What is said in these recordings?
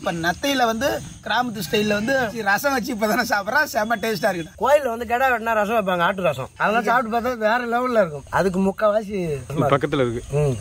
இப்போ நத்தையில் வந்து கிராமத்து ஸ்டைலில் வந்து ரசம் வச்சு இப்போ தானே சாப்பிட்றா செம்ம டேஸ்ட்டாக இருக்குது கோயில்ல வந்து கெடா வெட்டினா ரசம் வைப்பாங்க ஆட்டு ரசம் அதெல்லாம் சாப்பிட்டு பார்த்தா வேற லெவல்ல இருக்கும் அதுக்கு முக்கால்வாசி பக்கத்துல இருக்கு ம்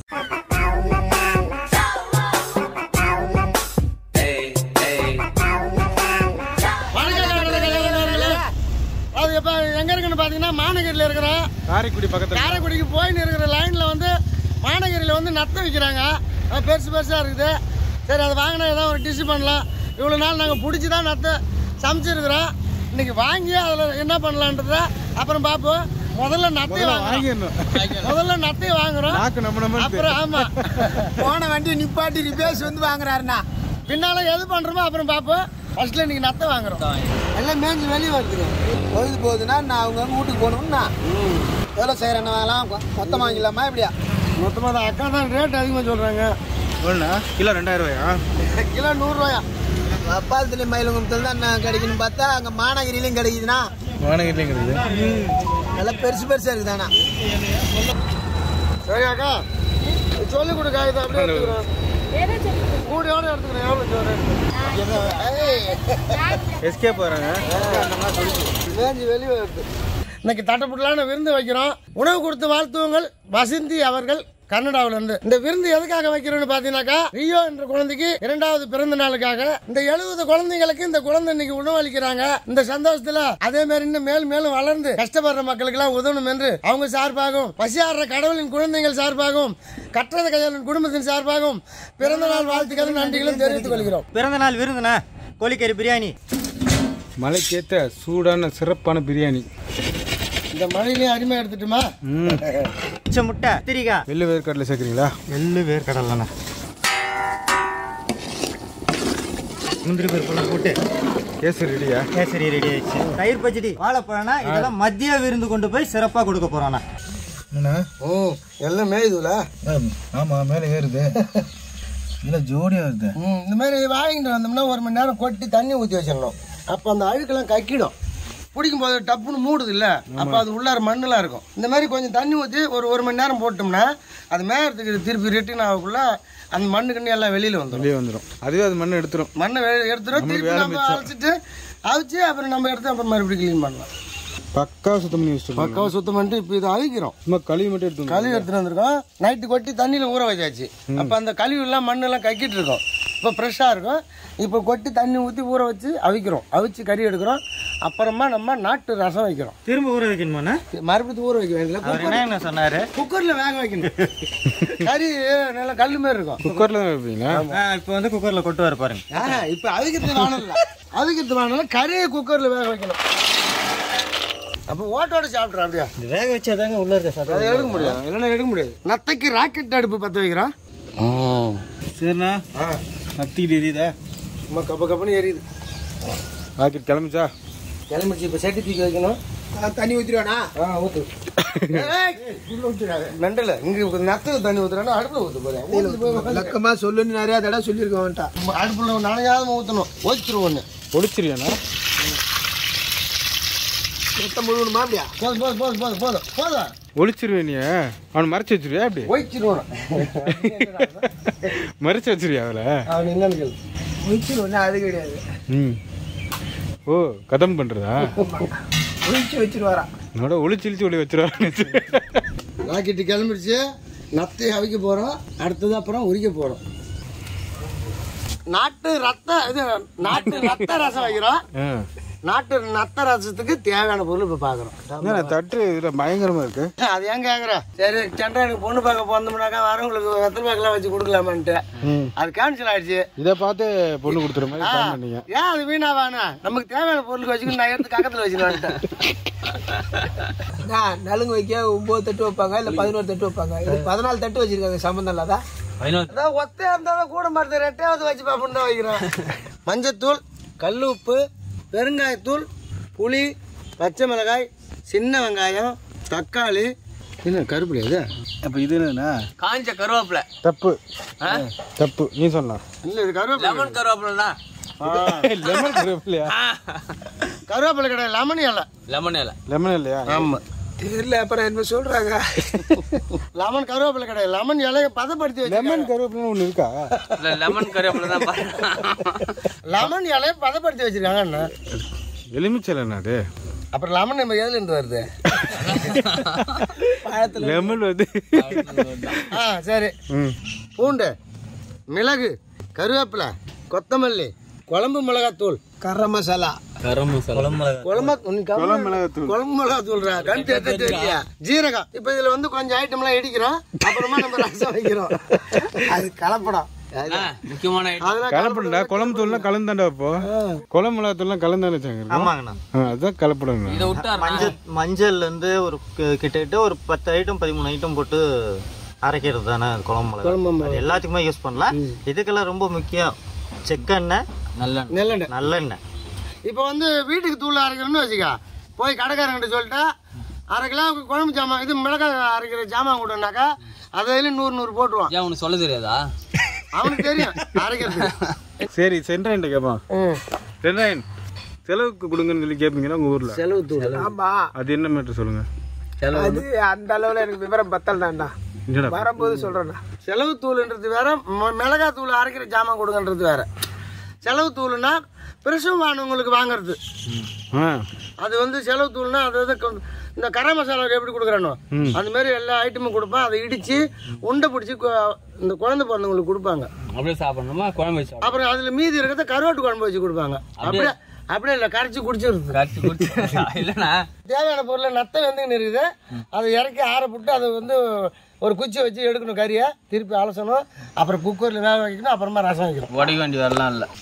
அது இப்போ எங்க இருக்குன்னு பார்த்தீங்கன்னா மாநகரில் இருக்கிறோம் காரைக்குடி பக்கத்துல காரைக்குடிக்கு போயின்னு இருக்கிற லைனில் வந்து மாநகரியில் வந்து நத்தை விற்கிறாங்க அது பெருசு பெருசாக இருக்குது சரி அதை வாங்கினா ஏதாவது ஒரு டிஷ் பண்ணலாம் இவ்வளோ நாள் நாங்கள் பிடிச்சி தான் நத்தை சமைச்சிருக்கிறோம் இன்னைக்கு வாங்கி அதில் என்ன பண்ணலான்றத அப்புறம் பார்ப்போம் முதல்ல நத்தையை வாங்குறோம் வாங்கிடணும் முதல்ல நத்தையை வாங்குறோம் நாக்கு நம்ம நம்ம அப்புறம் ஆமா போன வண்டி நிப்பாட்டி ரிப்பேர்ஸ் வந்து வாங்குறாருண்ணா பின்னால எது பண்றோமோ அப்புறம் பார்ப்போம் ஃபர்ஸ்ட்ல இன்னைக்கு நத்தை வாங்குறோம் எல்லாம் மேஞ்சு வெளியே வருது பொழுது போகுதுன்னா நான் அவங்க வீட்டுக்கு போகணும்னா எவ்வளோ செய்கிறேன் வாங்கலாம் மொத்தமாக வாங்கிடலாமா இப்படியா மொத்தமாக தான் அக்கா தான் ரேட் அதிகமாக சொல்றாங்க எவ்வளோண்ணா கிலோ ரெண்டாயிரம் ரூபாயா கிலோ நூறுரூவாயா அப்பாலத்துல மயிலங்குளத்தில் தான் நான் கிடைக்குன்னு பார்த்தா அங்கே மாநகரிலையும் கிடைக்குதுண்ணா வானகிட்லையும் கிடைக்குது நல்லா பெருசு பெருசாக இருக்குதாண்ணா சரி அக்கா சொல்லி கொடுக்கா இதை அப்படியே எடுத்துக்கிறோம் கூடியோட எடுத்துக்கிறேன் எவ்வளோ சொல்றேன் எஸ்கே போறாங்க மேஞ்சு வெளியே வருது இன்னைக்கு தட்டப்படலான விருந்து வைக்கிறோம் உணவு கொடுத்து வாழ்த்துவங்கள் வசந்தி அவர்கள் கன்னடாவில இருந்து இந்த விருந்து எதுக்காக வைக்கிறோம்னு பாத்தீங்கன்னாக்கா ரியோ என்ற குழந்தைக்கு இரண்டாவது பிறந்த நாளுக்காக இந்த எழுபது குழந்தைங்களுக்கு இந்த குழந்தை இன்னைக்கு உணவு அளிக்கிறாங்க இந்த சந்தோஷத்துல அதே மாதிரி இன்னும் மேலும் மேலும் வளர்ந்து கஷ்டப்படுற மக்களுக்கு எல்லாம் உதவணும் என்று அவங்க சார்பாகவும் பசியாடுற கடவுளின் குழந்தைகள் சார்பாகவும் கற்றத கையாளின் குடும்பத்தின் சார்பாகவும் பிறந்த நாள் வாழ்த்துக்களும் நன்றிகளும் தெரிவித்துக் கொள்கிறோம் பிறந்த நாள் விருந்துண்ணா கோழிக்கறி பிரியாணி மலைக்கேத்த சூடான சிறப்பான பிரியாணி இந்த மழையிலையும் அருமையா எடுத்துட்டுமா ம் பச்சை முட்டை திரிகா வெள்ளை வேர்க்கடலை சேர்க்குறீங்களா எள்ளு வேர்க்கடலைண்ணா முந்திரி பருப்பு போட்டு கேசரி ரெடியா கேசரி ரெடி ஆயிடுச்சு தயிர் பச்சடி வாழைப்பழம்னா இதெல்லாம் மதிய விருந்து கொண்டு போய் சிறப்பாக கொடுக்க போறோண்ணா ம் எல்லாம் மேயுதுல ஆமா மேலே ஏறுது இல்லை ஜோடியா வருது ம் இந்த மாதிரி வாங்கிட்டு வந்தோம்னா ஒரு மணி நேரம் கொட்டி தண்ணி ஊற்றி வச்சிடணும் அப்போ அந்த அழுக்கெல்லாம் கக்கிடும் பிடிக்கும் போது டப்புன்னு மூடுது இல்ல அப்போ அது உள்ளார மண்ணெலாம் இருக்கும் இந்த மாதிரி கொஞ்சம் தண்ணி ஊற்றி ஒரு ஒரு மணி நேரம் போட்டோம்னா அது மேயறதுக்கு திருப்பி ரிட்டர்ன் ஆகக்குள்ள அந்த மண்ணு கண்ணி எல்லாம் வெளியில் வந்துடும் வெளியே வந்துடும் அதுவே அது மண்ணை எடுத்துரும் மண்ணை வெ- எடுத்துடும் திருப்பி நம்ம அழைச்சிட்டு அவிச்சு அப்புறம் நம்ம எடுத்து அப்புறம் மறுபடியும் க்ளீன் பண்ணலாம் பக்கா சுத்தம் பண்ணி வச்சுட்டு பக்காவை சுத்தம் பண்ணிட்டு இப்போ இதை அழிக்கிறோம் சும்மா கழுவி மட்டும் எடுத்து வந்து கழுவி எடுத்துட்டு வந்திருக்கோம் நைட்டு கொட்டி தண்ணியில் ஊற வச்சாச்சு அப்போ அந்த கழிவுலாம் மண்ணெல்லாம் கக்கிட்டு இருக்கோம் இப்போ ஃப்ரெஷ்ஷாக இருக்கும் இப்போ கொட்டி தண்ணி ஊற்றி ஊற வச்சு அவிக்கிறோம் அவிச்சு கறி எடுக்கிறோம் அப்புறமா நம்ம நாட்டு ரசம் வைக்கிறோம் திரும்ப ஊற வைக்கணுமாண்ணா மறுபடியும் ஊற வைக்க வேண்டியது அவர் என்ன சொன்னாரு குக்கரில் வேக வைக்கணும் கறி நல்லா கல் மாதிரி இருக்கும் குக்கரில் தான் வைப்பீங்களா இப்போ வந்து குக்கர்ல கொட்டு வர பாருங்க ஆஹா, இப்போ அவிக்கிறது வேணும் இல்லை அவிக்கிறது வேணும் கறியை குக்கரில் வேக வைக்கணும் அப்போ ஓட்டோட சாப்பிட்றோம் அப்படியா இது வேக வச்சாதாங்க உள்ள இருக்க சாப்பிட அதை எடுக்க முடியாது இல்லைன்னா எடுக்க முடியாது நத்தைக்கு ராக்கெட் அடுப்பு பற்ற வைக்கிறோம் சரிண்ணா நத்திக்கிட்டு எரியுதா சும்மா கப்ப கப்பன்னு எரியுது ராக்கெட் கிளம்பிச்சா கிளம்பிச்சு இப்போ செட்டி தூக்கி வைக்கணும் தண்ணி ஊற்றிடுவானா ஆ ஊத்து மெண்டல இங்க நத்து தண்ணி ஊத்துறானா அடுப்புல ஊத்து போதே லக்கமாக சொல்லுன்னு நிறையா தடவை சொல்லியிருக்கோம் அவன்கிட்ட அடுப்புல நனையாத ஊத்தணும் ஓச்சிரும் ஒண்ணு ஒளிச்சிருவியாண்ணா சுத்தம் முழுவணுமா அப்படியா போதும் போதும் போதும் போதும் போதும் போதும் ஒளிச்சிருவே நீ அவனை மறைச்சு வச்சிருவியா அப்படி ஓய்ச்சிருவோம் மறைச்சு வச்சிருவியா அவளை அவன் என்னன்னு கேளு முடிச்சு ஒன்றும் அது கிடையாது ம் ஓ கதம் பண்றதா முடிச்சு வச்சிருவாரா என்னோட ஒளிச்சு இழிச்சு ஒளி வச்சிருவாங்க ராக்கெட்டு கிளம்பிடுச்சு நத்தை அவிக்க போறோம் அடுத்தது அப்புறம் உரிக்க போறோம் நாட்டு ரத்த இது நாட்டு ரத்த ரசம் வைக்கிறோம் ஆ நாட்டு நத்த ரசத்துக்கு தேவையான பொருள் இப்போ பார்க்குறோம் என்ன தட்டு இதில் பயங்கரமா இருக்கு அது ஏன் கேட்குற சரி சந்திரனுக்கு பொண்ணு பார்க்க போனோம்னாக்கா வரவங்களுக்கு வெத்தலை பாக்கெல்லாம் வச்சு கொடுக்கலாமான்ட்டு அது கேன்சல் ஆயிடுச்சு இதை பார்த்து பொண்ணு கொடுத்துற மாதிரி பிளான் பண்ணீங்க ஏன் அது வீணா வேணா நமக்கு தேவையான பொருளுக்கு வச்சுக்கணும் நான் எடுத்து பக்கத்தில் வச்சுக்கலான்ட்டு நான் நலுங்கு வைக்க ஒம்பது தட்டு வைப்பாங்க இல்லை பதினோரு தட்டு வைப்பாங்க இது பதினாலு தட்டு வச்சிருக்காங்க சம்மந்தம் இல்லாதா அதான் ஒத்தையா இருந்தாலும் கூட மரத்தை ரெட்டையாவது வச்சு பார்ப்போம் தான் வைக்கிறோம் மஞ்சத்தூள் கல் உப்பு பெருங்காயத்தூள் புளி பச்சை மிளகாய் சின்ன வெங்காயம் தக்காளி என்ன கருப்புல இது அப்போ இது என்னன்னா காஞ்ச கருவேப்பிலை தப்பு தப்பு நீ சொல்லலாம் இல்லை இது கருவேப்பிலை லெமன் கருவேப்பிலைண்ணா லெமன் கருவேப்பிலையா கருவேப்பிலை கிடையாது லெமன் இலை லெமன் இலை லெமன் இல்லையா ஆமாம் தெரியல அப்புறம் என்ன சொல்றாங்க லெமன் கருவேப்பிலை கிடையாது லெமன் இலைய பதப்படுத்தி வச்சு லெமன் கருவேப்பிலை ஒன்று இருக்கா இல்ல லெமன் கருவேப்பிலை தான் பாரு லெமன் இலைய பதப்படுத்தி வச்சிருக்காங்க அண்ணா எலுமிச்சலைண்ணா அது அப்புறம் லெமன் நம்ம எதுல இருந்து வருது லெமன் வந்து ஆ சரி ம் பூண்டு மிளகு கருவேப்பிலை கொத்தமல்லி குழம்பு மிளகாத்தூள் கரம் மசாலா குழம்பு குழம்பு மிளகாத்தூள். குழம்பு மிளகாத்தூள்ரா கண் தெரிஞ்சு இல்லையா ஜீரகம் இப்போ இதுல வந்து கொஞ்சம் ஐட்டம்லாம் இடிக்கிறோம் அப்புறமா நம்ம ரசம் வைக்கிறோம் அது கலப்படம் முக்கியமான item. அதெல்லாம் கலப்படா குழம்பு தூள்லாம் கலந்தாண்டா இப்போ குழம்பு மிளகாத்தூள்லாம் கலந்தானே வச்சாங்க ஆமாங்கண்ணா ஆ அதுதான் கலப்படங்கண்ணா இதை விட்டா மஞ்சள் மஞ்சள்ல இருந்து ஒரு கி- கிட்டத்தட்ட ஒரு பத்து ஐட்டம் பதிமூணு ஐட்டம் போட்டு அரைக்கிறது தானே அது குழம்பு மிளகா அது எல்லாத்துக்குமே யூஸ் பண்ணலாம் இதுக்கெல்லாம் ரொம்ப முக்கியம் செக்கெண்ணெய் நல்ல நெல்லெண்ணெய் நல்லெண்ணெய் இப்போ வந்து வீட்டுக்கு தூள் அரைக்கணும்னு வச்சுக்க போய் கடைக்காரங்கிட்ட சொல்லிட்டா அரை கிலோ குழம்பு ஜாமான் இது மிளகாய் அரைக்கிற ஜாமான் கொடுனாக்கா அதில் நூறு நூறு போட்டுருவான் ஏன் உனக்கு சொல்ல தெரியாதா அவனுக்கு தெரியும் அரைக்கிறது சரி சென்ட்ராயின் கேட்பான் ம். சென்ட்ராயின் செலவுக்கு கொடுங்கன்னு சொல்லி கேட்பீங்களா உங்கள் ஊரில் செலவு தூள் ஆமா அது என்ன மேட்ரு சொல்லுங்க அது அந்த அளவுல எனக்கு விவரம் பத்தல் தான்டா என்னடா வரும்போது சொல்றேன்டா செலவு தூள்ன்றது வேற ம- மிளகாய் தூள் அரைக்கிற ஜாமான் கொடுங்கன்றது வேற செலவு தூள்னா பிரசவம் வாங்கினவங்களுக்கு வாங்குறது ஆ அது வந்து செலவு தூள்னா அது வந்து கொ- இந்த கரம் மசாலா எப்படி கொடுக்குறானோ அந்த மாதிரி எல்லா ஐட்டமும் கொடுப்பான் அதை இடிச்சு உண்டை பிடிச்சி இந்த குழந்தை பிறந்தவங்களுக்கு கொடுப்பாங்க அப்படியே சாப்பிடணுமா குழம்பு வச்சு சாப்பிடணும். அப்புறம் அதுல மீதி இருக்கிறத கருவாட்டு குழம்பு வச்சு கொடுப்பாங்க அப்படியே அப்படியே இல்லை கரைச்சி குடிச்சிருது கரைச்சி குடிச்சு இல்லைண்ணா தேவையான பொருளை நத்தை வெந்துன்னு இருக்குது அதை இறக்கி ஆற போட்டு அதை வந்து ஒரு குச்சி வச்சு எடுக்கணும் கறியை திருப்பி அலசணும் அப்புறம் குக்கரில் வேக வைக்கணும் அப்புறமா ரசம் வைக்கணும் உடைக்க வேண்டிய வரலாம் இல்லை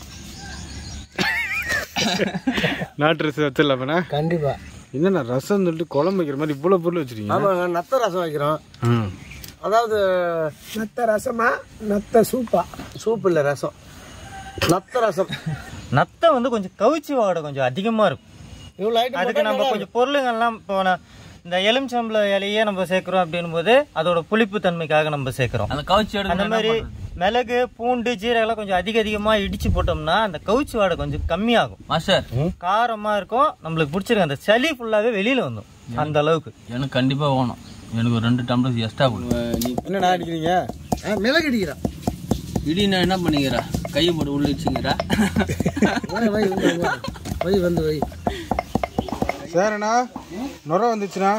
நாட்டு ரசம் வச்சிடலாமண்ணா கண்டிப்பா என்னண்ணா ரசம் சொல்லிட்டு குழம்பு வைக்கிற மாதிரி இவ்வளோ பொருள் வச்சிருக்கீங்க ஆமாங்க நத்தை ரசம் வைக்கிறோம் ம் அதாவது நத்த ரசமா நத்த சூப்பா சூப் இல்லை ரசம் நத்த ரசம் நத்தை வந்து கொஞ்சம் கவுச்சி வாடை கொஞ்சம் அதிகமா இருக்கும் இவ்வளோ ஐட்டம் அதுக்கு நம்ம கொஞ்சம் பொருளுங்கள்லாம் இப்போ நான் இந்த எலுமிச்சம்பள இலையே நம்ம சேர்க்கிறோம் அப்படின்னும் போது அதோட புளிப்பு தன்மைக்காக நம்ம சேர்க்கிறோம் அந்த கவுச்சி அந்த எடுத்து மாதிரி மிளகு பூண்டு ஜீரகம்லாம் கொஞ்சம் அதிக அதிகமா இடிச்சு போட்டோம்னா அந்த கவுச்சி வாடை கொஞ்சம் கம்மியாகும் மாஸ்டர் காரமா இருக்கும் நம்மளுக்கு பிடிச்சிருக்கு அந்த சளி ஃபுல்லாவே வெளியில வந்துடும் அந்த அளவுக்கு எனக்கு கண்டிப்பா வேணும் எனக்கு ஒரு ரெண்டு டம்ளர் எக்ஸ்ட்ரா கொடு என்னண்ணா அடிக்கிறீங்க ஆ, மிளகு அடிக்கிறான் இடி நான் என்ன பண்ணிக்கிறா கையை போட்டு உள்ள வச்சுங்கிறா வை, வை, வை, வை. வை வந்து வை சரிண்ணா நுர வந்துச்சுண்ணா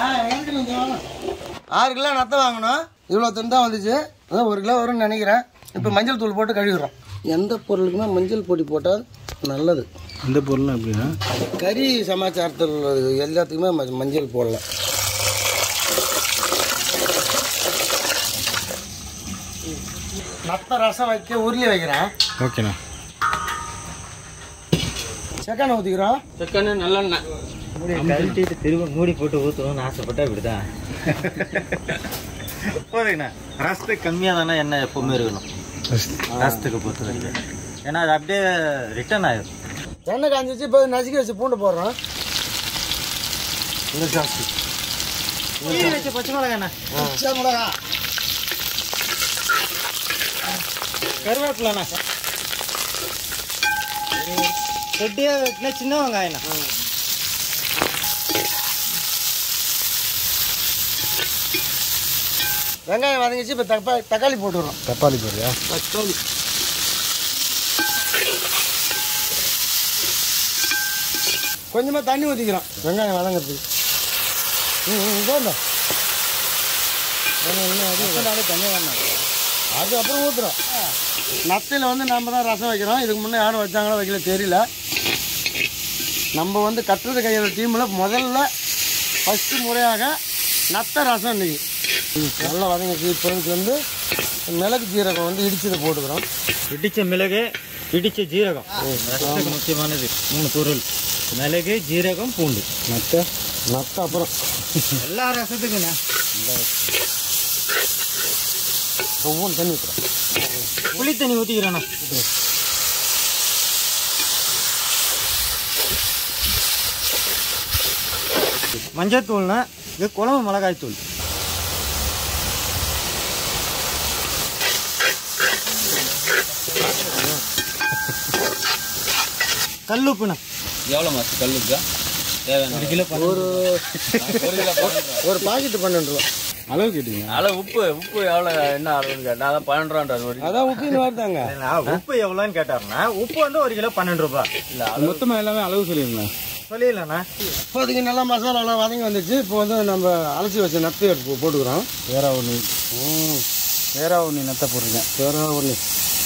ஆறு கிலோ நத்தை வாங்கணும் இவ்வளோ துண்டு தான் வந்துச்சு அதான் ஒரு கிலோ வரும்னு நினைக்கிறேன் இப்போ மஞ்சள் தூள் போட்டு கழுவிடுறோம் எந்த பொருளுக்குமே மஞ்சள் பொடி போட்டால் நல்லது இந்த பொருள்லாம் எப்படின்னா கறி சமாச்சாரத்தில் எல்லாத்துக்குமே ம- மஞ்சள் போடலாம் நத்த ரசம் வைக்க உருளி வைக்கிறேன் ஓகேண்ணா செக்கான ஊற்றிக்கிறோம் செக்கன்னு நல்லெண்ணெய் கழட்டிட்டு திரும்ப மூடி போட்டு ஊற்றணும்னு ஆசைப்பட்டா இப்படிதான் போதுங்கண்ணா ரசத்துக்கு கம்மியாக தானே எண்ணெய் எப்பவுமே இருக்கணும் ரசத்துக்கு பொறுத்த வரைக்கும் ஏன்னா அது அப்படியே ரிட்டர்ன் ஆயிடும் எண்ணெய் காஞ்சிச்சு இப்போ நசுக்கி வச்சு பூண்டு போடுறோம் இந்த ஜாஸ்தி வச்ச பச்சை மிளகாண்ணா பச்சை மிளகா கருவேப்பிலண்ணா தொட்டியா வெட்டினா சின்ன வெங்காயண்ணா வெங்காயம் வதங்கிச்சு இப்போ தப்பா தக்காளி போட்டுடுறோம் தப்பாளி போடுறியா தக்காளி கொஞ்சமாக தண்ணி ஊற்றிக்கிறோம் வெங்காயம் வதங்கிறதுக்கு ம் ம் இதோ இந்த. வெங்காயம் இன்னும் அதிகம் தண்ணி வேணாம் அது அப்புறம் ஊற்றுறோம் நத்தையில் வந்து நம்ம தான் ரசம் வைக்கிறோம் இதுக்கு முன்னே யாரும் வச்சாங்களோ வைக்கல தெரியல நம்ம வந்து கட்டுறது கையில் டீமில் முதல்ல ஃபஸ்ட்டு முறையாக நத்தை ரசம் இன்னைக்கு ம், நல்லா வதங்கிச்சு இப்போதைக்கு வந்து மிளகு ஜீரகம் வந்து இடிச்சதை போட்டுக்கிறோம் இடிச்ச மிளகு இடிச்ச ஜீரகம் ரசத்துக்கு முக்கியமானது மூணு பொருள் மிளகு ஜீரகம் பூண்டு நத்தை நத்தை அப்புறம் எல்லா ரசத்துக்குண்ணா ஒவ்வொன்று தண்ணி ஊற்றுறோம் புளி தண்ணி ஊற்றிக்கிறேண்ணா மஞ்சத்தூள்னா இது குழம்பு மிளகாய் தூள் கல்லுப்புண்ணா எவ்வளோ மாஸ்டர் கல்லுக்கா ஒரு கிலோ ஒரு ஒரு பாக்கெட் பன்னெண்டு ரூபா அளவு கேட்டீங்க அளவு உப்பு உப்பு எவ்வளோ என்ன அளவுன்னு கேட்டேன் அதான் பன்னெண்டு ரூபான்றது ஒரு அதான் உப்பின்னு வருதாங்க நான் உப்பு எவ்வளோன்னு கேட்டாருன்னா உப்பு வந்து ஒரு கிலோ பன்னெண்டு ரூபாய் இல்லை மொத்தமா எல்லாமே அளவு சொல்லிருந்தேன் சொல்லிடலண்ணா இப்போதைக்கு நல்லா மசாலாலாம் வதங்கி வந்துச்சு இப்போ வந்து நம்ம அலசி வச்ச நத்து எடுத்து போட்டுக்கிறோம் வேற ஒன்று வேற ஒன்று நெத்த போட்டிருக்கேன் வேற ஒன்று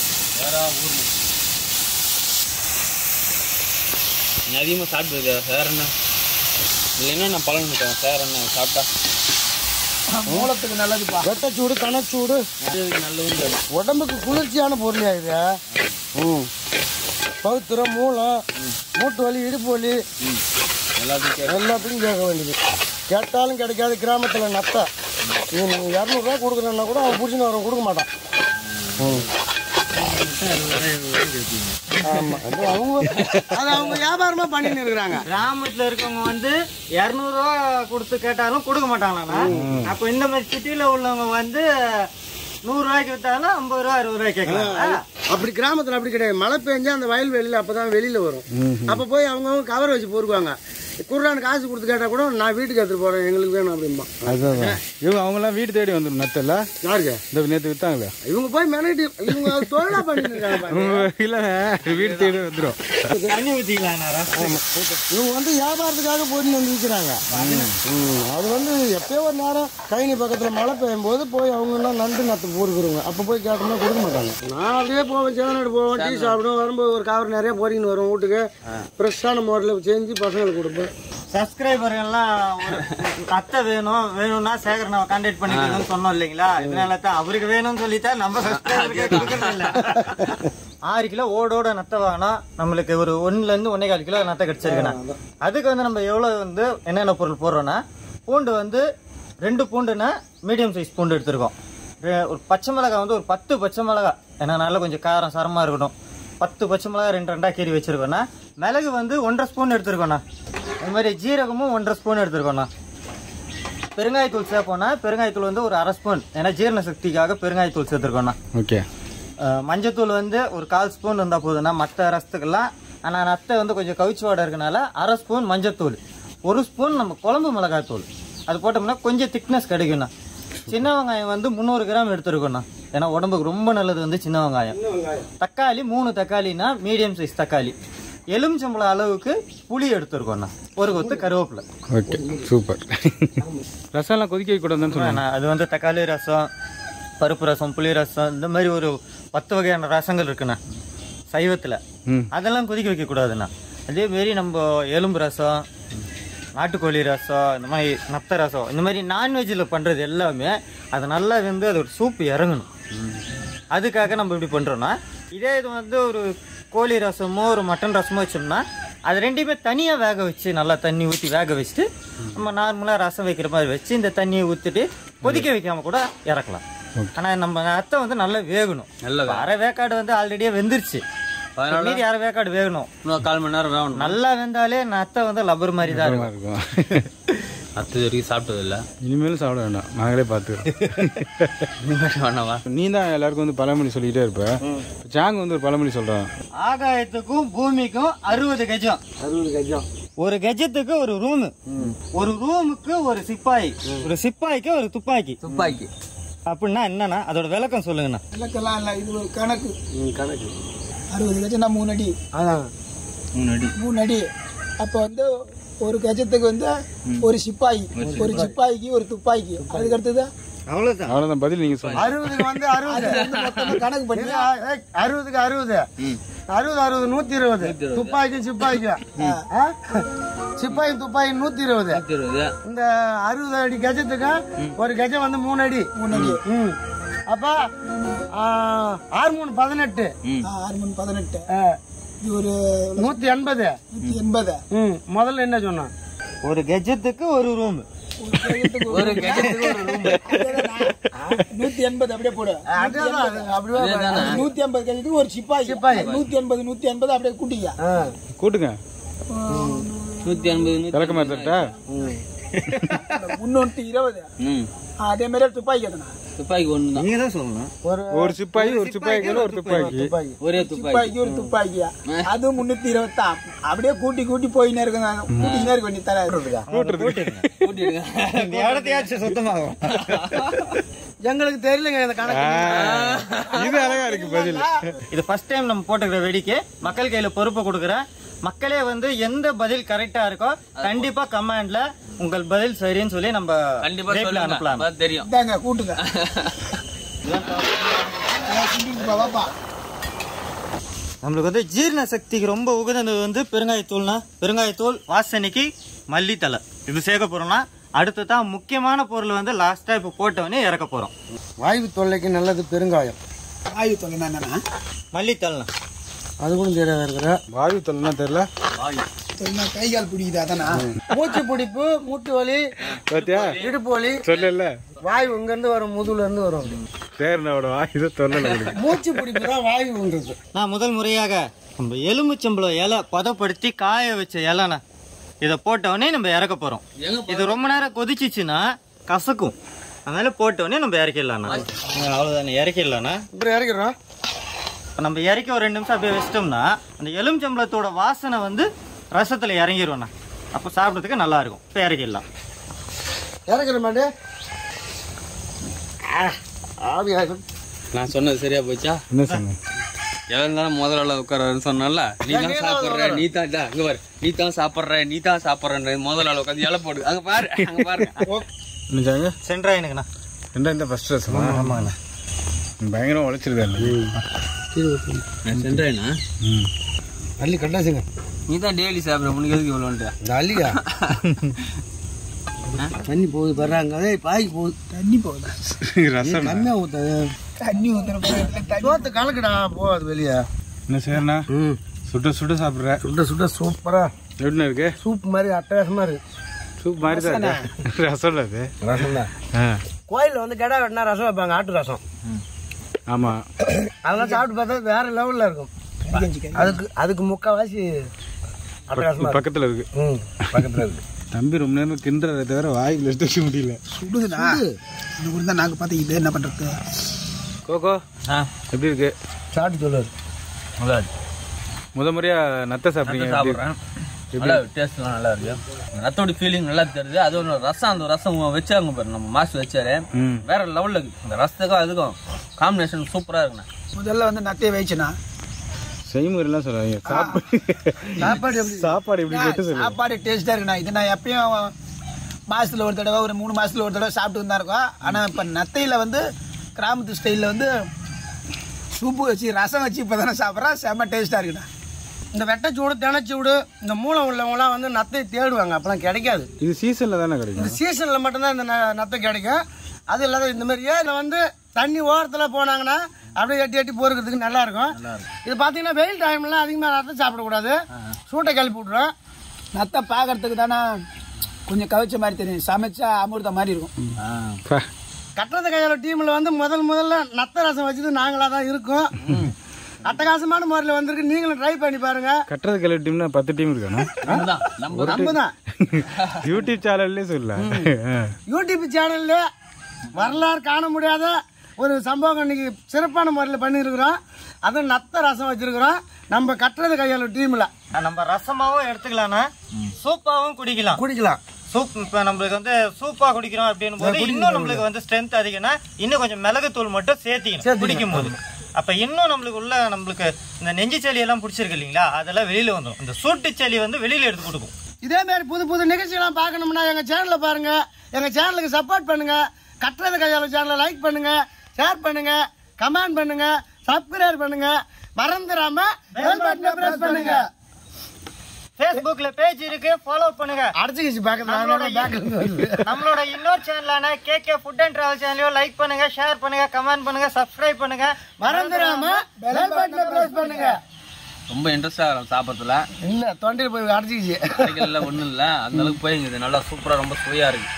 நீ அதிகமாக சாப்பிட்டு வேற என்ன இல்லைன்னா நான் பழம் விட்டேன் வேற என்ன சாப்பிட்டா மூலத்துக்கு நல்லதுப்பா வெட்டச்சூடு கனச்சூடு அதுக்கு நல்லது உடம்புக்கு குளிர்ச்சியான பொருளியா இது ம் பௌத்திரம் மூலம் மூட்டு வலி இடுப்பு வலி எல்லாத்துக்கும் எல்லாத்துக்கும் கேட்க வேண்டியது கேட்டாலும் கிடைக்காது கிராமத்தில் நத்தை நீ நீங்கள் இரநூறுவா கொடுக்குறேன்னா கூட அவன் பிடிச்சின்னு வரவன் கொடுக்க மாட்டான் ம் ஆமாம் அது அவங்க அது அவங்க வியாபாரமாக பண்ணின்னு இருக்கிறாங்க கிராமத்துல இருக்கவங்க வந்து இரநூறுவா கொடுத்து கேட்டாலும் கொடுக்க மாட்டாங்களாண்ணா அப்போ இந்த மாதிரி சிட்டில உள்ளவங்க வந்து நூறு ரூபாய்க்கு வித்தாலும் ஐம்பது ரூபா அறுபது ரூபாய் கேட்கலாம் அப்படி கிராமத்தில் அப்படி கிடையாது மழை பெஞ்சா அந்த வயல் வெளியில் அப்போ தான் வெளியில் வரும் அப்போ போய் அவங்கவுங்க கவர் வச்சு பொறுக்குவாங்க குர்ரான் காசு கொடுத்து கேட்டால் கூட நான் வீட்டுக்கு எடுத்துகிட்டு போகிறேன் எங்களுக்கு வேணும் அப்படிம்பா அதுதான் இவங்க அவங்கெல்லாம் வீடு தேடி வந்துடும் நெத்தல யாருக்கு இந்த நேற்று வித்தாங்களே இவங்க போய் மெனட்டி இவங்க தொழிலாக பண்ணிட்டு இருக்காங்க பாருங்க. இல்லை வீடு தேடி வந்துடும் தண்ணி ஊற்றிக்கலாம் இவங்க வந்து வியாபாரத்துக்காக போட்டு வந்து விற்கிறாங்க ம், அது வந்து எப்பயோ ஒரு நேரம் கைனி பக்கத்தில் மழை பெய்யும் போது போய் அவங்க எல்லாம் நண்டு நத்து போட்டுக்கிறவங்க அப்போ போய் கேட்டோம்னா கொடுக்க மாட்டாங்க நான் அப்படியே போவேன் சேவநாடு போவேன் டீ சாப்பிடுவோம் வரும்போது ஒரு கவர் நிறைய போறீங்கன்னு வரும் வீட்டுக்கு ஃப்ரெஷ்ஷான முறையில் செஞ்சு பசங்களுக்கு கொடுப்பேன் சப்ஸ்கிரைபர்கள்லாம் ஒரு அத்தை வேணும் வேணும்னா சேகர் நம்ம கான்டாக்ட் பண்ணிக்கணும்னு சொன்னோம் இல்லைங்களா இதனால தான் அவருக்கு வேணும்னு சொல்லித்தான் நம்ம சப்ஸ்கிரைபருக்கே கொடுக்கணும் இல்ல ஆறு கிலோ ஓடோட நத்தை வாங்கினா நம்மளுக்கு ஒரு ஒண்ணுல இருந்து ஒன்னே கால் கிலோ நத்தை கிடைச்சிருக்குண்ணா அதுக்கு வந்து நம்ம எவ்வளவு வந்து என்னென்ன பொருள் போடுறோம்னா பூண்டு வந்து ரெண்டு பூண்டுனா மீடியம் சைஸ் பூண்டு எடுத்திருக்கோம் ரெ- ஒரு பச்சை மிளகாய் வந்து ஒரு பத்து பச்சை மிளகாய் ஏன்னா நல்லா கொஞ்சம் காரம் சரமா இருக்கட்டும் பத்து பச்சை மிளகாய் ரெண்டு ரெண்டா கீறி வச்சிருக்கோம்னா மிளகு வந்து ஒன்றரை ஸ்பூன் எடுத்திருக்கோண்ணா அது மாதிரி ஜீரகமும் ஒன்றரை ஸ்பூன் எடுத்துருக்கோண்ணா பெருங்காயத்தூள் சேர்ப்போம்னா பெருங்காயத்தூள் வந்து ஒரு அரை ஸ்பூன் ஏன்னா ஜீரண சக்திக்காக பெருங்காயத்தூள் சேர்த்துருக்கோண்ணா ஓகே அஹ் மஞ்சத்தூள் வந்து ஒரு கால் ஸ்பூன் இருந்தால் போதும்னா மற்ற ரசத்துக்கெல்லாம் ஆனால் நத்தை வந்து கொஞ்சம் கவிச்சு வாடை இருக்கனால அரை ஸ்பூன் மஞ்சத்தூள் ஒரு ஸ்பூன் நம்ம குழம்பு மிளகாய்த்தூள் அது போட்டோம்னா கொஞ்சம் திக்னஸ் கிடைக்கும்ண்ணா சின்ன வெங்காயம் வந்து முந்நூறு கிராம் எடுத்துருக்கோண்ணா ஏன்னா உடம்புக்கு ரொம்ப நல்லது வந்து சின்ன வெங்காயம் தக்காளி மூணு தக்காளினா மீடியம் சைஸ் தக்காளி எலுமிச்சம்பழம் அளவுக்கு புளி எடுத்துருக்கோண்ணா ஒரு கொத்து கருவேப்பிலை ஓகே சூப்பர் ரசம்லாம் கொதிக்க வைக்கக்கூடாதுன்னு சொன்னாங்க நான் அது வந்து தக்காளி ரசம் பருப்பு ரசம் புளி ரசம் இந்த மாதிரி ஒரு பத்து வகையான ரசங்கள் இருக்குண்ணா சைவத்தில் ம் அதெல்லாம் கொதிக்க வைக்கக்கூடாதுண்ணா அதே மாரி நம்ம எலும்பு ரசம் நாட்டுக்கோழி ரசம் இந்த மாதிரி நத்த ரசம் இந்த மாதிரி நான்வெஜ்ஜில் பண்ணுறது எல்லாமே அது நல்லா வந்து அது ஒரு சூப் இறங்கணும் அதுக்காக நம்ம இப்படி பண்ணுறோன்னா இதே இது வந்து ஒரு கோழி ரசமோ ஒரு மட்டன் ரசமோ வச்சோம்னா அது ரெண்டையுமே தனியாக வேக வச்சு நல்லா தண்ணி ஊற்றி வேக வச்சுட்டு நம்ம நார்மலாக ரசம் வைக்கிற மாதிரி வச்சு இந்த தண்ணியை ஊற்றிட்டு கொதிக்க வைக்காம கூட இறக்கலாம் ஆனால் நம்ம அத்தை வந்து நல்லா வேகணும் நல்ல இப்ப அரை வேக்காடு வந்து ஆல்ரெடியே வெந்துருச்சு அதனால? மீதி அரை வேக்காடு வேகணும் இன்னும் கால் மணி நேரம் வேணும் நல்லா வெந்தாலே நத்தை வந்து லப்பர் மாதிரி தான் இருக்கும் இருக்கும் அத்து வரைக்கும் சாப்பிட்டது இல்லை இனிமேலும் சாப்பிட வேண்டாம் நாங்களே பார்த்துக்கிறோம் இனிமேல் வேணாவா நீ தான் எல்லாருக்கும் வந்து பழமொழி சொல்லிக்கிட்டே இருப்ப ஜாங் வந்து ஒரு பழமொழி சொல்கிறான் ஆகாயத்துக்கும் பூமிக்கும் அறுபது கஜம் அறுபது கஜம் ஒரு கஜத்துக்கு ஒரு ரூம் ஒரு ரூமுக்கு ஒரு சிப்பாய் ஒரு சிப்பாய்க்கு ஒரு துப்பாக்கி துப்பாக்கி அப்படின்னா என்னன்னா அதோட விளக்கம் சொல்லுங்கண்ணா இலக்கெல்லாம் இல்லை இது ஒரு கணக்கு ம் கணக்கு அறுபது கஜம்னா மூணு அடி அதான் முன்னாடி மூணு அடி அப்போ வந்து ஒரு கஜத்துக்கு வந்து ஒரு சிப்பாய் ஒரு சிப்பாய்க்கு ஒரு துப்பாக்கி அதுக்கு அடுத்தது அவ்வளவுதான் அவ்வளோதான் பதில் நீங்கள் சொல்லுங்கள் அறுபதுக்கு வந்து அறுபது வந்து மொத்தமா கணக்கு பண்ணி இல்ல, ஏய், அறுபதுக்கு அறுபது அறுபது அறுபது நூத்தி இருபது துப்பாக்கி சிப்பாய்க்கு ஆ? சிப்பாய் துப்பாக்கி நூத்தி இருபது இருபது இந்த அறுபது அடி கஜத்துக்கு ஒரு கஜம் வந்து மூணு அடி மூணு அடி ம் அப்ப ஆ, ஆறு மூணு பதினெட்டு ஆ, ஆறு மணி பதினெட்டு ஆ, இது ஒரு நூத்தி எண்பது நூத்தி எண்பது ம் முதல்ல என்ன சொன்னான் ஒரு கஜத்துக்கு ஒரு ரூம் ஒரு கஜத்துக்கு ஒரு ரூம் நூத்தி எண்பது அப்படியே போடு அதுதான் அது அப்படியே நூத்தி ஐம்பது கஜத்துக்கு ஒரு சிப்பாய் சிப்பாய் நூத்தி எண்பது நூத்தி எண்பது அப்படியே கூட்டிக்க ஆ, கூட்டுங்க நூற்றி எண்பது நூற்றி விளக்கமா தட்டா முன்னூத்தி இருபது ம் அதே மாதிரி துப்பாக்கி எத்தனை துப்பாக்கி ஒன்று தான் நீங்க தான் சொல்லணும் ஒரு ஒரு சிப்பாயி ஒரு சிப்பாய்க்கு ஒரு துப்பாக்கி துப்பாக்கி ஒரே துப்பாக்கி துப்பாக்கி ஒரு துப்பாக்கியா அது முன்னூத்தி இருபத்தான் அப்படியே கூட்டி கூட்டி போயினே இருக்குங்க கூட்டினே இருக்க வேண்டிய தராது கூட்டிடுங்க இந்த இடத்தையாச்சும் சுத்தமாகும் எங்களுக்கு தெரியலங்க இந்த கணக்கு இது அழகா இருக்கு பதில் இது ஃபர்ஸ்ட் டைம் நம்ம போட்டுக்கிற வெடிக்கு மக்கள் கையில பொறுப்பை கொடுக்குறேன் மக்களே வந்து எந்த பதில் கரெக்டா இருக்கோ கண்டிப்பா கமெண்ட்ல உங்கள் பதில் சரின்னு சொல்லி நம்ம கண்டிப்பா rate ல சொல்லுங்க அனுப்பலாம் அப்பதான் தெரியும் இந்தாங்க கூட்டுங்க பாப்பா நம்மளுக்கு வந்து ஜீரண சக்திக்கு ரொம்ப உகந்தது வந்து பெருங்காயத்தூள்னா பெருங்காயத்தூள் வாசனைக்கு மல்லித்தலை இது சேர்க்க போறோம்னா அடுத்து தான் முக்கியமான பொருள் வந்து லாஸ்டா இப்போ போட்டவொடனே இறக்க போறோம் வாயு தொல்லைக்கு நல்லது பெருங்காயம் ஆயு தொலைனா என்னன்னா மல்லித்தலை அது கூட தெரியாத இருக்கிற வாயு தொல்லைன்னா தெரியல தொலைனா கை கால் பிடிக்குது அதானா மூச்சு பிடிப்பு மூட்டு வலி பாத்தியா இடுப்பு வலி சொல்லல வாயு இங்க இருந்து வரும் முதுகுல இருந்து வரும் பேரனோட வாயு தான் தொல்லல உங்களுக்கு மூச்சு பிடிப்பு தான் வாயுன்றது நான் முதல் முறையாக நம்ம எலுமிச்சம்பழம் இலை பதப்படுத்தி காய வச்ச இலைண்ணா இதை போட்டவொடனே நம்ம இறக்க போறோம் இது ரொம்ப நேரம் கொதிச்சிச்சுன்னா கசக்கும் அதனால போட்டவொடனே நம்ம இறக்கிடலாம்ண்ணா அவ்வளோதானே இறக்கிடலாம்ண்ணா இப்படி இறக்கிறோம் இப்போ நம்ம இறக்கி ஒரு ரெண்டு நிமிஷம் அப்படியே வச்சிட்டோம்னா அந்த எலுமிச்சம்பழத்தோட வாசனை வந்து ரசத்துல இறங்கிரும்ண்ணா அப்போ சாப்பிட்றதுக்கு நல்லா இருக்கும் இப்போ இறக்கிடலாம் இறக்கிற மாட்டே ஆவியாகும் நான் சொன்னது சரியா போச்சா என்ன சொன்னேன் எவ்வளவு நேரம் முதல்ல உட்கார சொன்னல நீ தான் சாப்பிடுற நீ தான் இதா, இங்க பாரு நீ தான் சாப்பிடுற நீ தான் சாப்பிடுற முதல்ல உட்காந்து இலை போடு அங்க பாரு அங்க பாருங்க நினைச்சாங்க சென்ட்ராயினுங்கண்ணா ரெண்டா இந்த ஃபர்ஸ்ட் ரசமா ஆமாண்ணா பயங்கரமா உழைச்சிருக்கா நான் சென்றேனா அள்ளி கட்டாசுங்க நீ தான் டெய்லி சாப்பிடுற உனக்கு எதுக்கு இவ்வளோன்ட்டு இந்த அள்ளியா தண்ணி போகுது வர்றாங்க ஏய் பாய்க்கு போகுது தண்ணி போகுதா ரசம் கம்மியா ஊத்தாது தண்ணி ஊத்துற போது தண்ணி சோத்து கலக்குடா போகாது வெளியே என்ன செய்யறா ம் சுட்ட சுட்ட சாப்பிடுற சுட சுட சூப்பரா எப்படின்னு இருக்கு சூப் மாதிரி அட்டகாசமா இருக்கு சூப் மாதிரி தான் இருக்கு ரசம் அது ரசம் தான் ஆ கோயிலில் வந்து கெடா வெட்டினா ரசம் வைப்பாங்க ஆட்டு ரசம் ஆமா அதெல்லாம் சாப்பிட்டு பார்த்தா வேற லெவல்ல இருக்கும் அதுக்கு அதுக்கு முக்கால்வாசி அட்டகாசமா இருக்கும் பக்கத்துல இருக்கு ம் பக்கத்துல இருக்கு தம்பி ரொம்ப நேரம் கிண்டுறத தவிர வாய்க்குள்ள எடுத்து வைக்க முடியல சுடுதுடா இது கூட தான் நாங்க பார்த்து இது என்ன பண்றது கோகோ எப்படி இருக்கு சாப்பிட்டு சொல்லுவாரு நல்லா இருக்கு முத முறையா நத்த சாப்பிடுறீங்க எப்படி இருக்கு? சாப்பிட்றேன் நல்லா டேஸ்ட்லாம் நல்லா இருக்கு ரத்தோட ஃபீலிங் நல்லா தெரியுது அது ஒரு ரசம் அந்த ரசம் வச்சாங்க பாரு நம்ம மாசு வச்சாரு ம் வேற லெவல்ல இருக்கு அந்த ரசத்துக்கும் அதுக்கும் காம்பினேஷன் சூப்பரா இருக்குண்ணா முதல்ல வந்து நத்தையை வச்சுனா செய்முறைலாம் சொல்றாங்க சாப்பாடு சாப்பாடு எப்படி சாப்பாடு எப்படி கேட்டு சொல்லு சாப்பாடு டேஸ்டா இருக்குண்ணா இது நான் எப்பயும் மாசத்துல ஒரு தடவை ஒரு மூணு மாசத்துல ஒரு தடவை சாப்பிட்டு தான் இருக்கோம் ஆனா இப்ப நத்தையில வந்து கிராமத்து ஸ்டைல்ல வந்து சூப்பு வச்சு ரசம் வச்சு இப்பதானே சாப்பிட்றேன் செம்ம டேஸ்டா இருக்குண்ணா இந்த வெட்டச்சூடு தினச்சூடு இந்த மூளை உள்ளவங்களாம் வந்து நத்தை தேடுவாங்க அப்பெல்லாம் கிடைக்காது இது சீசன்ல தானே கிடைக்கும் இந்த சீசனில் மட்டும்தான் இந்த ந- நத்தை கிடைக்கும் அது இல்லாத இந்த மாதிரி ஏரியில் வந்து தண்ணி ஓரத்தில் போனாங்கன்னா அப்படியே எட்டி எட்டி போறதுக்கு நல்லா இருக்கும் இது பார்த்தீங்கன்னா வெயில் டைம்ல அதிகமாக நத்தை சாப்பிடக்கூடாது சூட்டை கிளப்பி விட்ரும் நத்தை பார்க்கறதுக்கு தானே கொஞ்சம் கவிச்ச மாதிரி தெரியும் சமைச்சா அமிர்தம் மாதிரி இருக்கும் பா. கட்டுறது கையாள டீமில் வந்து முதல் முதல்ல நத்த ரசம் வச்சது நாங்களாக தான் இருக்கோம் அட்டகாசமான முறையில் வந்திருக்கு நீங்களும் ட்ரை பண்ணி பாருங்க கட்டுறது கல்வி டீம்னா பத்து டீம் இருக்கானா நம்மதான் நம்ம நம்ம தான் யூடியூப் சேனல்லே சொல்லலாம் யூடியூப் சேனல்ல வரலாறு காண முடியாத ஒரு சம்பவம் இன்னைக்கு சிறப்பான முறையில் பண்ணியிருக்கிறோம் அதுவும் நத்த ரசம் வச்சிருக்கிறோம் நம்ம கட்டுறது கையாள டீம்ல நம்ம ரசமாவும் எடுத்துக்கலாம்னா சூப்பாவும் குடிக்கலாம் குடிக்கலாம் சூப் இப்போ நம்மளுக்கு வந்து சூப்பா குடிக்கிறோம் அப்படின்னும் போது இன்னும் நம்மளுக்கு வந்து ஸ்ட்ரென்த் அதிகம்னா இன்னும் கொஞ்சம் மிளகுத்தூள் மட்டும் சேர்த்திக்கணும் குடிக்கும் போது அப்ப இன்னும் நம்மளுக்கு உள்ள நம்மளுக்கு இந்த நெஞ்சு சளி எல்லாம் பிடிச்சிருக்கு இல்லைங்களா அதெல்லாம் வெளியில வந்துடும் இந்த சூட்டு சளி வந்து வெளியில எடுத்து கொடுக்கும் இதே மாதிரி புது புது நிகழ்ச்சியெல்லாம் பார்க்கணும்னா எங்க சேனலை பாருங்க எங்க சேனலுக்கு சப்போர்ட் பண்ணுங்க கட்டுறது கையாள சேனலை லைக் பண்ணுங்க ஷேர் பண்ணுங்க கமெண்ட் பண்ணுங்க சப்ஸ்கிரைப் பண்ணுங்க மறந்துடாம bell button அ press பண்ணுங்க ஃபேஸ்புக்ல பேஜ் இருக்கு ஃபாலோ பண்ணுங்க அடிச்சுக்கிச்சு பக்கத்துல பேக்ல நம்மளோட இன்னொரு சேனலான கேகே ஃபுட் அண்ட் டிராவல் சேனலையும் லைக் பண்ணுங்க ஷேர் பண்ணுங்க கமெண்ட் பண்ணுங்க சப்ஸ்கிரைப் பண்ணுங்க மறந்துடாம bell button அ press பண்ணுங்க ரொம்ப இன்ட்ரெஸ்டா இருக்கும் சாப்பிட்றதுல இல்ல தொண்டையில் போய் அடிச்சுக்கிச்சு கிடைக்கல ஒண்ணும் இல்ல அந்த அளவுக்கு போயிருக்குது நல்லா சூப்பரா ரொம்ப சுவையா இருக்கு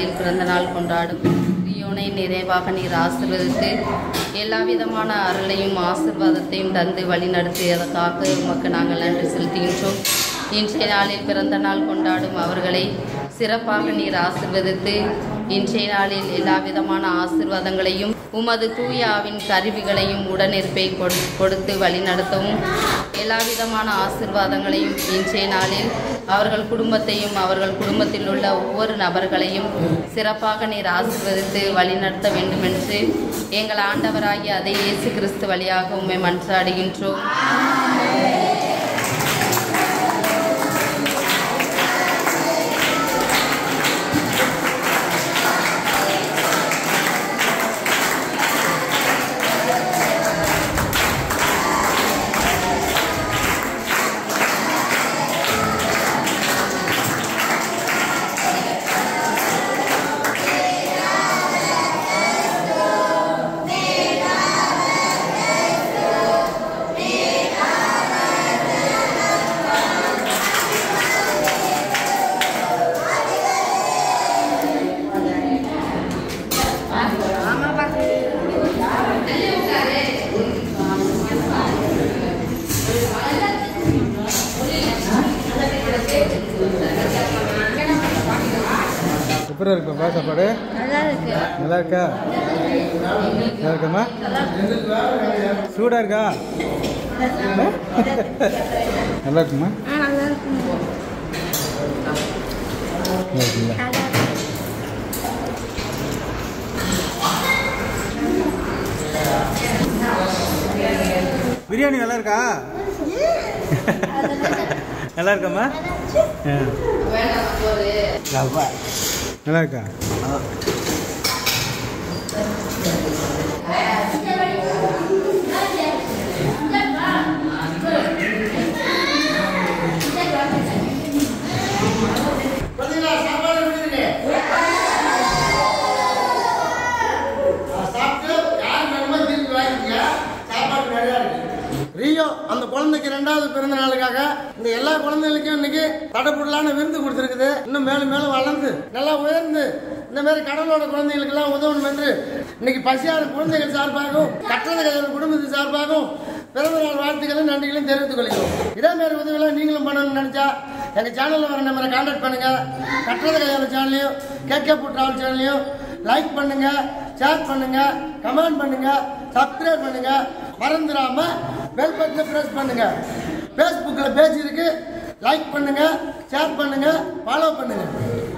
நாளில் பிறந்த நாள் கொண்டாடும் ரியோனை நிறைவாக நீர் ஆசீர்வதித்து எல்லா விதமான அருளையும் ஆசீர்வாதத்தையும் தந்து வழிநடத்தியதற்காக உமக்கு நாங்கள் நன்றி செலுத்துகின்றோம் இன்றைய நாளில் பிறந்த நாள் கொண்டாடும் அவர்களை சிறப்பாக நீர் ஆசிர்வதித்து இன்றைய நாளில் எல்லா விதமான ஆசிர்வாதங்களையும் உமது தூய ஆவின் கருவிகளையும் உடனிருப்பை கொடு- கொடுத்து வழிநடத்தவும் எல்லா விதமான ஆசிர்வாதங்களையும் இன்றைய நாளில் அவர்கள் குடும்பத்தையும் அவர்கள் குடும்பத்தில் உள்ள ஒவ்வொரு நபர்களையும் சிறப்பாக நீர் ஆசிர்வதித்து வழிநடத்த வேண்டுமென்று எங்கள் ஆண்டவராகிய அதை இயேசு கிறிஸ்து வழியாக உம்மை மன்றாடுகின்றோம் எப்படி இருக்குப்பா சாப்பாடு நல்லா இருக்கா நல்லா இருக்கம்மா சூடா இருக்கா நல்லா இருக்குமா நல்லா இருக்குங்களா பிரியாணி நல்லா இருக்கா நல்லா இருக்காம்மா ஆ. நல்லா இருக்கா பார்த்தீங்களா சாப்பாடு எப்படி இருக்கு அதை சாப்பிட்டு யார் வேணுமோ திருப்பி வாங்கிக்கங்க சாப்பாடு நிறையா இருக்கு ரியோ அந்த குழந்தைக்கு ரெண்டாவது பிறந்த நாளுக்காக இந்த எல்லா குழந்தைகளுக்கும் இன்னைக்கு தடப்புடலான விருந்து கொடுத்துருக்குது இன்னும் மேலும் மேலும் வளர்ந்து நல்லா உயர்ந்து இந்த மாதிரி கடலோட குழந்தைகளுக்கெல்லாம் உதவணும் என்று இன்னைக்கு பசியார குழந்தைகள் சார்பாகவும் கட்டளை கையாளர் குடும்பத்தின் சார்பாகவும் பிறந்த நாள் வாழ்த்துக்களும் நன்றிகளையும் தெரிவித்துக் கொள்கிறோம் இதே மாதிரி உதவியெல்லாம் நீங்களும் பண்ணணும்னு நினைச்சா எங்க சேனல்ல வர நம்பரை கான்டாக்ட் பண்ணுங்க கட்டுறது கையாளர் சேனலையும் கேகே புட்ராவல் சேனலையும் லைக் பண்ணுங்க ஷேர் பண்ணுங்க கமெண்ட் பண்ணுங்க சப்ஸ்கிரைப் பண்ணுங்க மறந்துடாம பெல் பட்டனை பிரஸ் பண்ணுங்க ஃபேஸ்புக்கில் பேஜ் இருக்கு லைக் பண்ணுங்க ஷேர் பண்ணுங்க ஃபாலோ பண்ணுங்க